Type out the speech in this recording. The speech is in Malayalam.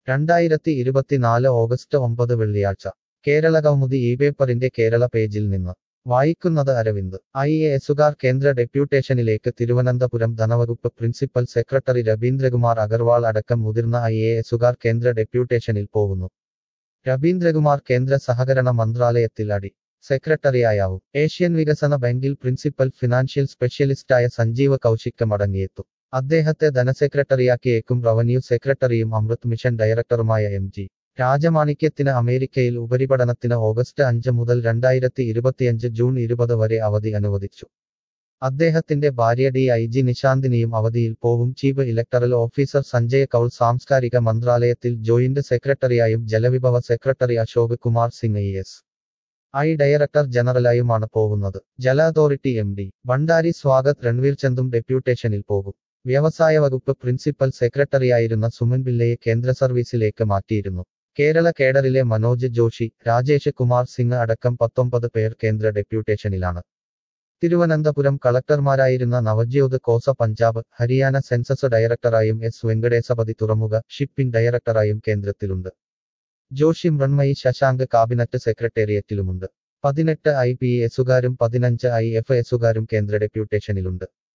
രണ്ടായിരത്തി ഇരുപത്തിനാല് ഓഗസ്റ്റ് ഒമ്പത് വെള്ളിയാഴ്ച കേരള കൗമുദി ഈ പേപ്പറിന്റെ കേരള പേജിൽ നിന്ന് വായിക്കുന്നത് അരവിന്ദ് ഐ എ എസുകാർ കേന്ദ്ര ഡെപ്യൂട്ടേഷനിലേക്ക് തിരുവനന്തപുരം ധനവകുപ്പ് പ്രിൻസിപ്പൽ സെക്രട്ടറി രവീന്ദ്രകുമാർ അഗർവാൾ അടക്കം മുതിർന്ന ഐ എ എസുകാർ കേന്ദ്ര ഡെപ്യൂട്ടേഷനിൽ പോകുന്നു രവീന്ദ്രകുമാർ കേന്ദ്ര സഹകരണ മന്ത്രാലയത്തിൽ അടി സെക്രട്ടറിയായാവും ഏഷ്യൻ വികസന ബാങ്കിൽ പ്രിൻസിപ്പൽ ഫിനാൻഷ്യൽ സ്പെഷ്യലിസ്റ്റായ സഞ്ജീവ കൗശിക്ക് മടങ്ങിയെത്തും അദ്ദേഹത്തെ ധനസെക്രട്ടറിയാക്കിയേക്കും റവന്യൂ സെക്രട്ടറിയും അമൃത് മിഷൻ ഡയറക്ടറുമായ എം ജി രാജമാണിക്യത്തിന് അമേരിക്കയിൽ ഉപരിപഠനത്തിന് ഓഗസ്റ്റ് അഞ്ച് മുതൽ രണ്ടായിരത്തി ഇരുപത്തിയഞ്ച് ജൂൺ ഇരുപത് വരെ അവധി അനുവദിച്ചു അദ്ദേഹത്തിന്റെ ഭാര്യ ഡി ഐ ജി നിശാന്തിനിയും അവധിയിൽ പോവും chief electoral officer Sanjay Kaul സാംസ്കാരിക മന്ത്രാലയത്തിൽ ജോയിന്റ് സെക്രട്ടറിയായും ജലവിഭവ secretary Ashok Kumar Singh I S I director ജനറലായുമാണ് പോകുന്നത് ജല authority M D Bhandari Swagat Ranveer ചന്ദും ഡെപ്യൂട്ടേഷനിൽ പോകും വ്യവസായ വകുപ്പ് പ്രിൻസിപ്പൽ സെക്രട്ടറിയായിരുന്ന സുമൻ പിള്ളയെ കേന്ദ്ര സർവീസിലേക്ക് മാറ്റിയിരുന്നു കേരള കേഡറിലെ മനോജ് ജോഷി രാജേഷ് കുമാർ സിംഗ് അടക്കം പത്തൊമ്പത് പേർ കേന്ദ്ര ഡെപ്യൂട്ടേഷനിലാണ് തിരുവനന്തപുരം കളക്ടർമാരായിരുന്ന നവജ്യോത് കോസ പഞ്ചാബ് ഹരിയാന സെൻസസ് ഡയറക്ടറായും എസ് വെങ്കടേശപതി തുറമുഖ ഷിപ്പിംഗ് ഡയറക്ടറായും കേന്ദ്രത്തിലുണ്ട് ജോഷി മൃണ്മയി ശശാങ്ക് കാബിനറ്റ് സെക്രട്ടേറിയറ്റിലുമുണ്ട് പതിനെട്ട് ഐ പി എസുകാരും പതിനഞ്ച് ഐ എഫ് എസുകാരും കേന്ദ്ര ഡെപ്യൂട്ടേഷനിലുണ്ട്